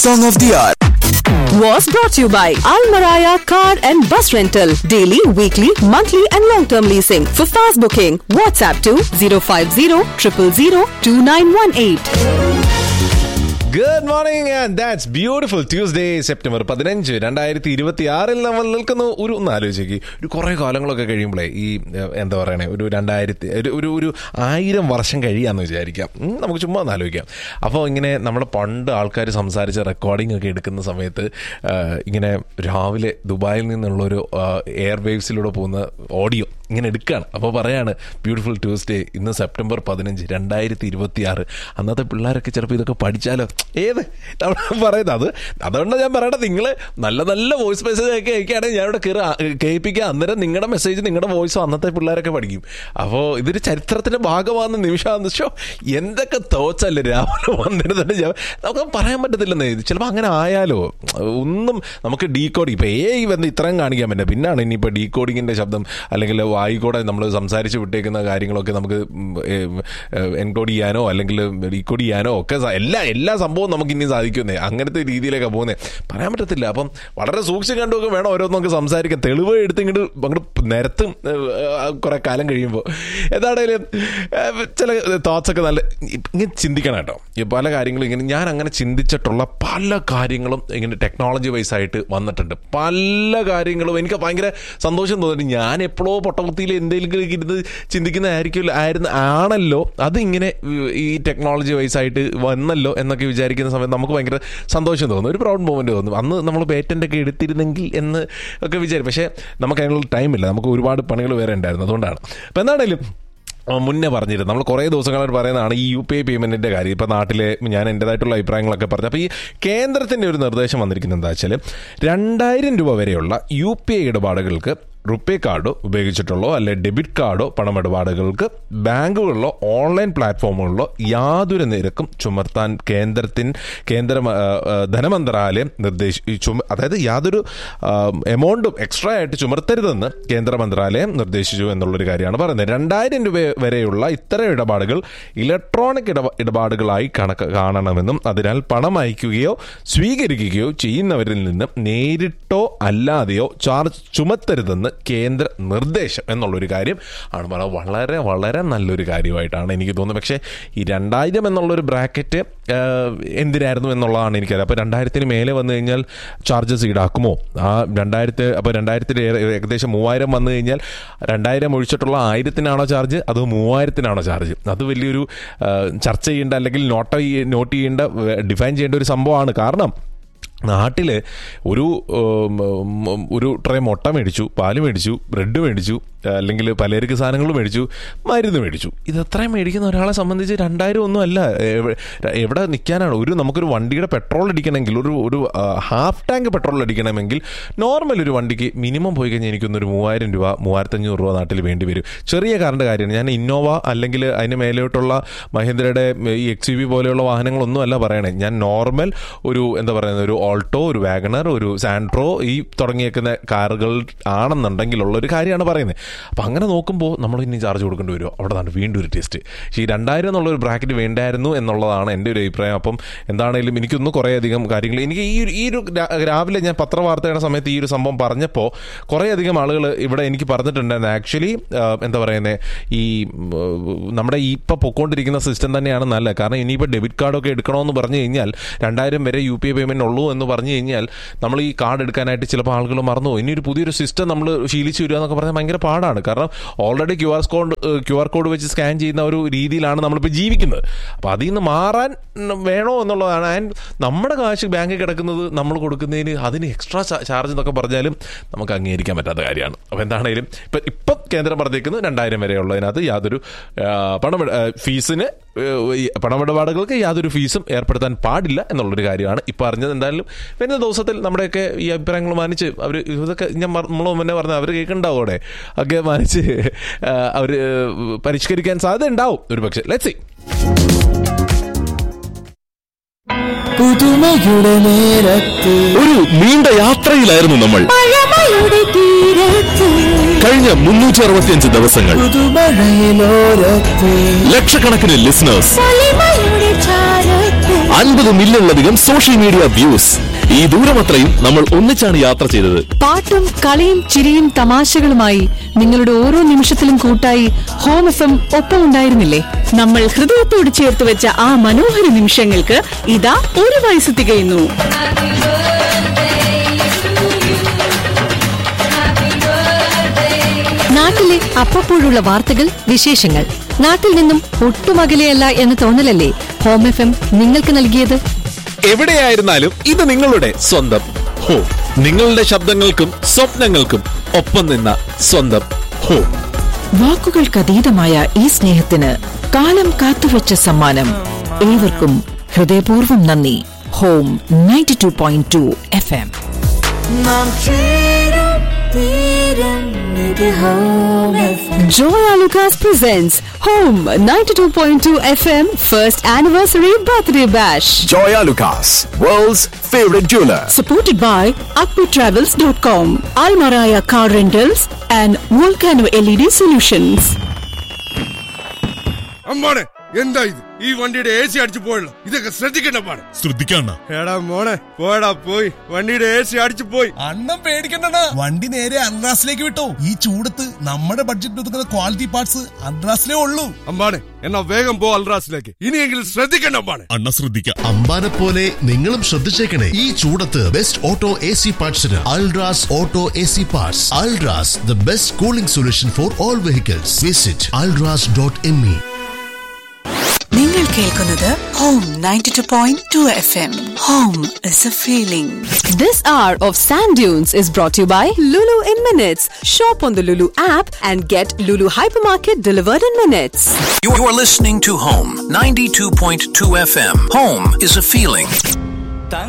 Song of the Hour. was brought to you by Almaraya Car and Bus Rental. Daily, weekly, monthly, and long term leasing. For fast booking, WhatsApp to 050 000 2918. Good morning and that's beautiful Tuesday September പതിനഞ്ച് രണ്ടായിരത്തി ഇരുപത്തി ആറിൽ നമ്മൾ നിൽക്കുന്ന ഒരു ഒന്ന് ആലോചിക്കുക ഒരു കുറേ കാലങ്ങളൊക്കെ കഴിയുമ്പോഴേ ഈ ഏഹ്, എന്താ പറയണേ ഒരു രണ്ടായിരത്തി ഒരു ഒരു ഒരു ആയിരം വർഷം കഴിയാന്ന് വിചാരിക്കാം ഉം, നമുക്ക് ചുമ്മാ ഒന്ന് ആലോചിക്കാം അപ്പോൾ ഇങ്ങനെ നമ്മുടെ പണ്ട് ആൾക്കാർ സംസാരിച്ച റെക്കോർഡിംഗ് ഒക്കെ എടുക്കുന്ന സമയത്ത് ഏഹ്, ഇങ്ങനെ രാവിലെ ദുബായിൽ നിന്നുള്ള ഒരു എയർ വേവ്സിലൂടെ പോകുന്ന ഓഡിയോ ഇങ്ങനെ എടുക്കുകയാണ് അപ്പോൾ പറയാണ് ബ്യൂട്ടിഫുൾ ട്യൂസ്ഡേ ഇന്ന് സെപ്റ്റംബർ പതിനഞ്ച് രണ്ടായിരത്തി ഇരുപത്തി ആറ് അന്നത്തെ പിള്ളേരൊക്കെ ചിലപ്പോൾ ഇതൊക്കെ പഠിച്ചാലോ ഏത് നമ്മൾ പറയുന്നത് അത് അതുകൊണ്ട് ഞാൻ പറയണത് നിങ്ങൾ നല്ല നല്ല വോയിസ് മെസ്സേജ് ഒക്കെ അയക്കുകയാണെങ്കിൽ ഞാൻ ഇവിടെ കയറി കേൾപ്പിക്കുക അന്നേരം നിങ്ങളുടെ മെസ്സേജ് നിങ്ങളുടെ വോയിസ് അന്നത്തെ പിള്ളേരൊക്കെ പഠിക്കും അപ്പോൾ ഇതൊരു ചരിത്രത്തിന്റെ ഭാഗമാകുന്ന നിമിഷമാണെന്ന് വെച്ചോ എന്തൊക്കെ തോച്ചല്ലേ രാവിലെ വന്നിരുന്നിട്ട് ഞാൻ നമുക്ക് പറയാൻ പറ്റത്തില്ലെന്നേ ചിലപ്പോൾ അങ്ങനെ ആയാലോ ഒന്നും നമുക്ക് ഡീ കോഡ് ഇപ്പം ഏ വന്ന് ഇത്രയും കാണിക്കാൻ പറ്റില്ല പിന്നാണ് ഇനിയിപ്പോൾ ഡീ കോഡിങ്ങിൻ്റെ ശബ്ദം അല്ലെങ്കിൽ വായിക്കൂടെ നമ്മൾ സംസാരിച്ച് വിട്ടേക്കുന്ന കാര്യങ്ങളൊക്കെ നമുക്ക് എൻകോഡ് ചെയ്യാനോ അല്ലെങ്കിൽ ഡീകോഡ് ചെയ്യാനോ ഒക്കെ സ- എല്ലാ എല്ലാ സംഭവവും നമുക്ക് ഇനി സാധിക്കുന്നേ അങ്ങനത്തെ രീതിയിലൊക്കെ പോകുന്നത് പറയാൻ പറ്റത്തില്ല അപ്പം വളരെ സൂക്ഷിച്ച് കണ്ടുമൊക്കെ വേണം ഓരോന്നും നമുക്ക് സംസാരിക്കാൻ തെളിവ് എടുത്ത് ഇങ്ങോട്ട് അങ്ങോട്ട് നിരത്തും കുറെ കാലം കഴിയുമ്പോൾ എന്താണേലും ഏഹ്, ചില തോട്ട്സ് ഒക്കെ നല്ല ഇങ്ങനെ ചിന്തിക്കണം കേട്ടോ ഈ പല കാര്യങ്ങളും ഇങ്ങനെ ഞാൻ അങ്ങനെ ചിന്തിച്ചിട്ടുള്ള പല കാര്യങ്ങളും ഇങ്ങനെ ടെക്നോളജി വൈസ് ആയിട്ട് വന്നിട്ടുണ്ട് പല കാര്യങ്ങളും എനിക്ക് ഭയങ്കര സന്തോഷം തോന്നിയിട്ട് ഞാൻ എപ്പോഴോ പൊട്ടകുത്തിയിൽ എന്തെങ്കിലും ഇരുന്ന് ചിന്തിക്കുന്നതായിരിക്കും ആയിരുന്നു ആണല്ലോ അതിങ്ങനെ ഈ ടെക്നോളജി വൈസ് ആയിട്ട് വന്നല്ലോ എന്നൊക്കെ വിചാരിക്കുന്ന സമയത്ത് നമുക്ക് ഭയങ്കര സന്തോഷം തോന്നും ഒരു പ്രൗഡ് മൂമെന്റ് തോന്നും അന്ന് നമ്മൾ പേറ്റന്റ് ഒക്കെ എടുത്തിരുന്നെങ്കിൽ എന്ന് ഒക്കെ വിചാരിക്കും പക്ഷേ നമുക്ക് അതിനുള്ള ടൈമില്ല നമുക്ക് ഒരുപാട് പണികൾ വേറെ ഉണ്ടായിരുന്നു അതുകൊണ്ടാണ് അപ്പം എന്താണേലും ആ, മുന്നേ പറഞ്ഞിരുന്നു നമ്മൾ കുറേ ദിവസങ്ങളായിട്ട് പറയുന്നതാണ് ഈ യു പി ഐ പേയ്മെന്റിന്റെ കാര്യം ഇപ്പം നാട്ടിലെ ഞാൻ എൻ്റെതായിട്ടുള്ള അഭിപ്രായങ്ങളൊക്കെ പറഞ്ഞു അപ്പോൾ ഈ കേന്ദ്രത്തിന്റെ ഒരു നിർദ്ദേശം വന്നിരിക്കുന്നത് എന്താ വെച്ചാൽ രണ്ടായിരം രൂപ വരെയുള്ള യു പി ഐ ഇടപാടുകൾക്ക് റുപ്പേ കാർഡോ ഉപയോഗിച്ചിട്ടുള്ളോ അല്ലെ ഡെബിറ്റ് കാർഡോ പണമിടപാടുകൾക്ക് ബാങ്കുകളിലോ ഓൺലൈൻ പ്ലാറ്റ്ഫോമുകളിലോ യാതൊരു നിരക്കും ചുമർത്താൻ കേന്ദ്രത്തിൻ കേന്ദ്ര ആ, ആ, ധനമന്ത്രാലയം നിർദ്ദേശി ചുമ അതായത് യാതൊരു എമൗണ്ടും എക്സ്ട്രാ ആയിട്ട് ചുമർത്തരുതെന്ന് കേന്ദ്ര മന്ത്രാലയം നിർദ്ദേശിച്ചു എന്നുള്ളൊരു കാര്യമാണ് പറയുന്നത് രണ്ടായിരം രൂപ വരെയുള്ള ഇത്തരം ഇടപാടുകൾ ഇലക്ട്രോണിക് ഇടപ ഇടപാടുകളായി കണക്ക് കാണണമെന്നും അതിനാൽ പണം അയക്കുകയോ സ്വീകരിക്കുകയോ ചെയ്യുന്നവരിൽ നിന്ന് നേരിട്ടോ അല്ലാതെയോ ചാർജ് ചുമത്തരുതെന്ന് കേന്ദ്ര നിർദ്ദേശം എന്നുള്ളൊരു കാര്യം ആണ് പറയുന്നത് വളരെ വളരെ നല്ലൊരു കാര്യമായിട്ടാണ് എനിക്ക് തോന്നുന്നത് പക്ഷേ ഈ രണ്ടായിരം എന്നുള്ളൊരു ബ്രാക്കറ്റ് എന്തിനായിരുന്നു എന്നുള്ളതാണ് എനിക്കറിയാം അപ്പോൾ രണ്ടായിരത്തിന് മേലെ വന്നു കഴിഞ്ഞാൽ ചാർജസ് ഈടാക്കുമോ ആ രണ്ടായിരത്തി അപ്പോൾ രണ്ടായിരത്തിൽ ഏകദേശം മൂവായിരം വന്നു കഴിഞ്ഞാൽ രണ്ടായിരം ഒഴിച്ചിട്ടുള്ള ആയിരത്തിനാണോ ചാർജ് അതോ മൂവായിരത്തിനാണോ ചാർജ് അത് വലിയൊരു ആ, ചർച്ച ചെയ്യേണ്ട അല്ലെങ്കിൽ നോട്ട് ചെയ്യ- നോട്ട് ചെയ്യേണ്ട ഡിഫൈൻ ചെയ്യേണ്ട ഒരു സംഭവമാണ് കാരണം നാട്ടിൽ ഒരു ഉം, ഉം, ഒരു ട്രേ മുട്ട മേടിച്ചു പാല് മേടിച്ചു ബ്രെഡ് മേടിച്ചു അല്ലെങ്കിൽ പലചരക്ക് സാധനങ്ങൾ മേടിച്ചു മരുന്ന് മേടിച്ചു ഇത് എത്രയും മേടിക്കുന്ന ഒരാളെ സംബന്ധിച്ച് രണ്ടായിരം ഒന്നും അല്ല എവ- എവിടെ നിൽക്കാനാണ് ഒരു നമുക്കൊരു വണ്ടിയുടെ പെട്രോൾ അടിക്കണമെങ്കിൽ ഒരു ഒരു ഹാഫ് ടാങ്ക് പെട്രോൾ അടിക്കണമെങ്കിൽ നോർമൽ ഒരു വണ്ടിക്ക് മിനിമം പോയി കഴിഞ്ഞാൽ എനിക്കൊന്നൊരു മൂവായിരം രൂപ മൂവായിരത്തഞ്ഞൂറ് രൂപ നാട്ടിൽ വേണ്ടി വരും ചെറിയ കാറിൻ്റെ കാര്യമാണ് ഞാൻ ഇന്നോവ അല്ലെങ്കിൽ അതിന് മേലോട്ടുള്ള മഹീന്ദ്രയുടെ ഈ എക്സ് യു വി പോലെയുള്ള വാഹനങ്ങളൊന്നും അല്ല പറയണേ ഞാൻ നോർമൽ ഒരു എന്താ പറയുന്നത് ഒരു ഓൾട്ടോ ഒരു വാഗണർ ഒരു സാൻട്രോ ഈ തുടങ്ങിയേക്കുന്ന കാറുകൾ ആണെന്നുണ്ടെങ്കിൽ ഉള്ള ഒരു കാര്യമാണ് പറയുന്നത് അപ്പം അങ്ങനെ നോക്കുമ്പോൾ നമ്മൾ ഇനി ചാർജ് കൊടുക്കേണ്ടി വരുമോ അവിടെ നിന്നാണ് വീണ്ടും ഒരു ടെസ്റ്റ് പക്ഷേ ഈ രണ്ടായിരം എന്നുള്ള ഒരു ബ്രാക്കറ്റ് വേണ്ടായിരുന്നു എന്നുള്ളതാണ് എൻ്റെ ഒരു അഭിപ്രായം അപ്പം എന്താണേലും എനിക്കൊന്ന് കുറേയധികം കാര്യങ്ങൾ എനിക്ക് ഈ ഒരു ഈ ഒരു രാ- രാവിലെ ഞാൻ പത്രവാർത്തയുടെ സമയത്ത് ഈ ഒരു സംഭവം പറഞ്ഞപ്പോൾ കുറേയധികം ആളുകൾ ഇവിടെ എനിക്ക് പറഞ്ഞിട്ടുണ്ടായിരുന്നു ആക്ച്വലി എന്താ പറയുന്നത് ഈ ഉം, നമ്മുടെ ഈ ഇപ്പം പൊക്കോണ്ടിരിക്കുന്ന സിസ്റ്റം തന്നെയാണ് നല്ലത് കാരണം ഇനിയിപ്പോൾ ഡെബിറ്റ് കാർഡൊക്കെ എടുക്കണമെന്ന് പറഞ്ഞു കഴിഞ്ഞാൽ രണ്ടായിരം വരെ യു പി ഐ പേയ്മെന്റ് ഉള്ളൂ എന്ന് പറഞ്ഞു കഴിഞ്ഞാൽ നമ്മൾ ഈ കാർഡ് എടുക്കാനായിട്ട് ചിലപ്പോൾ ആളുകൾ മറന്നു പോകും. ഇനി ഒരു പുതിയൊരു സിസ്റ്റം നമ്മൾ ശീലിച്ചു വരിക എന്നൊക്കെ പറഞ്ഞാൽ ഭയങ്കര പാടാണ് കാരണം already Q R code Q R code വെച്ച് സ്കാൻ ചെയ്യുന്ന ഒരു രീതിയിലാണ് നമ്മളിപ്പോൾ ജീവിക്കുന്നത് അപ്പോൾ അതിൽ നിന്ന് മാറാൻ ഉം, വേണോ എന്നുള്ളതാണ് ആൻഡ് നമ്മുടെ കാശ് ബാങ്കിൽ കിടക്കുന്നത് നമ്മൾ കൊടുക്കുന്നതിന് അതിന് എക്സ്ട്രാ ചാർജ് എന്നൊക്കെ പറഞ്ഞാലും നമുക്ക് അംഗീകരിക്കാൻ പറ്റാത്ത കാര്യമാണ് അപ്പോൾ എന്താണെങ്കിലും ഇപ്പം ഇപ്പം കേന്ദ്രം പറഞ്ഞേക്കുന്നത് രണ്ടായിരം വരെ ഉള്ളതിനകത്ത് യാതൊരു ആ, പണം ഫീസിന് ഈ പണമിടപാടുകൾക്ക് യാതൊരു ഫീസും ഏർപ്പെടുത്താൻ പാടില്ല എന്നുള്ളൊരു കാര്യമാണ് ഇപ്പോൾ അറിഞ്ഞത് എന്തായാലും വരുന്ന ദിവസത്തിൽ നമ്മുടെയൊക്കെ ഈ അഭിപ്രായങ്ങൾ മാനിച്ച് അവർ ഇതൊക്കെ ഞാൻ നമ്മൾ മുന്നേ പറഞ്ഞ അവർ കേൾക്കുന്നുണ്ടാവും അവിടെ ഒക്കെ മാനിച്ച് അവർ പരിഷ്കരിക്കാൻ സാധ്യത ഉണ്ടാവും ഒരു പക്ഷേ ലെറ്റ് സി പുതുമയുടെ നേരത്ത് ഒരു നീണ്ട യാത്രയിലായിരുന്നു നമ്മൾ കഴിഞ്ഞ മുന്നൂറ്റി അറുപത്തിയഞ്ച് ദിവസങ്ങൾ പുതുമഴയിലോരത്ത് ലക്ഷക്കണക്കിന് ലിസണേഴ്സ് അൻപത് മില്യണിലധികം സോഷ്യൽ മീഡിയ വ്യൂസ് ഈ ദൂരമത്രയും നമ്മൾ ഒന്നിച്ചാണ് യാത്ര ചെയ്തത് പാട്ടും കളിയും ചിരിയും തമാശകളുമായി നിങ്ങളുടെ ഓരോ നിമിഷത്തിലും കൂട്ടായി ഹോം എഫ് എം ഒപ്പമുണ്ടായിരുന്നില്ലേ നമ്മൾ ഹൃദയത്തോട് ചേർത്ത് വെച്ച ആ മനോഹര നിമിഷങ്ങൾക്ക് ഇതാ ഒരു വയസ്സ് തികയുന്നു നാട്ടിലെ അപ്പപ്പോഴുള്ള വാർത്തകൾ വിശേഷങ്ങൾ നാട്ടിൽ നിന്നും ഒട്ടും അകലെയല്ല എന്ന തോന്നലല്ലേ ഹോം എഫ് എം നിങ്ങൾക്ക് നൽകിയത് എവിടെയായിരുന്നാലും ഇത് നിങ്ങളുടെ സ്വന്തം ഹോ നിങ്ങളുടെ ശബ്ദങ്ങൾക്കും സ്വപ്നങ്ങൾക്കും ഒപ്പം നിന്ന സ്വന്തം ഹോ വാക്കുകൾക്കതീതമായ ഈ സ്നേഹത്തിന് കാലം കാത്തുവച്ച സമ്മാനം ഏവർക്കും ഹൃദയപൂർവ്വം നന്ദി home ninety two point two F M നാം ചേരും തീരും ഇത് home FM. Joya Lucas presents Home 92.2 FM First Anniversary Birthday Bash. Joya Lucas, world's favorite jeweler. Supported by AkpiTravels.com, Almaraya Car Rentals, and Volcano LED Solutions. അമ്മാണ് എന്താ ഇത് ഈ വണ്ടിയുടെ A C അടിച്ചു പോയല്ലോ ഇതൊക്കെ ശ്രദ്ധിക്കണ്ട പാട് ശ്രദ്ധിക്കണ്ട എടാ മോളെ പോയടാ പോയി വണ്ടിയുടെ എ സി അടിച്ചു പോയി അണ്ണം പേടിക്കണ്ടടാ വണ്ടി നേരെ അൺറാസിലേക്ക് വിട്ടോ ഈ ചൂടത്ത് നമ്മുടെ ബഡ്ജറ്റ് ഒതുക്കുന്ന ക്വാളിറ്റി പാർട്സ് അൺറാസിലേ ഉള്ളൂ അമ്മാണ് എന്നാ വേഗം പോ അൽറാസിലേക്ക് ഇനിയെങ്കിലും ശ്രദ്ധിക്കണ്ട അമ്മാണ് അണ്ണ ശ്രദ്ധിക്കാം അമ്പാനെ പോലെ നിങ്ങളും ശ്രദ്ധിച്ചേക്കണേ ഈ ചൂടത്ത് ബെസ്റ്റ് ഓട്ടോ എ സി പാർട്സിന് Ultras auto A C parts Ultras the best cooling solution for all vehicles visit Ultras dot M E നിങ്ങൾ കേൾക്കുന്നത് home ninety two point two F M home is a feeling This hour of Sand Dunes is brought to you by Lulu in Minutes. Shop on the Lulu app and get Lulu Hypermarket delivered in minutes. You're listening to Home 92.2 FM. Home is a feeling.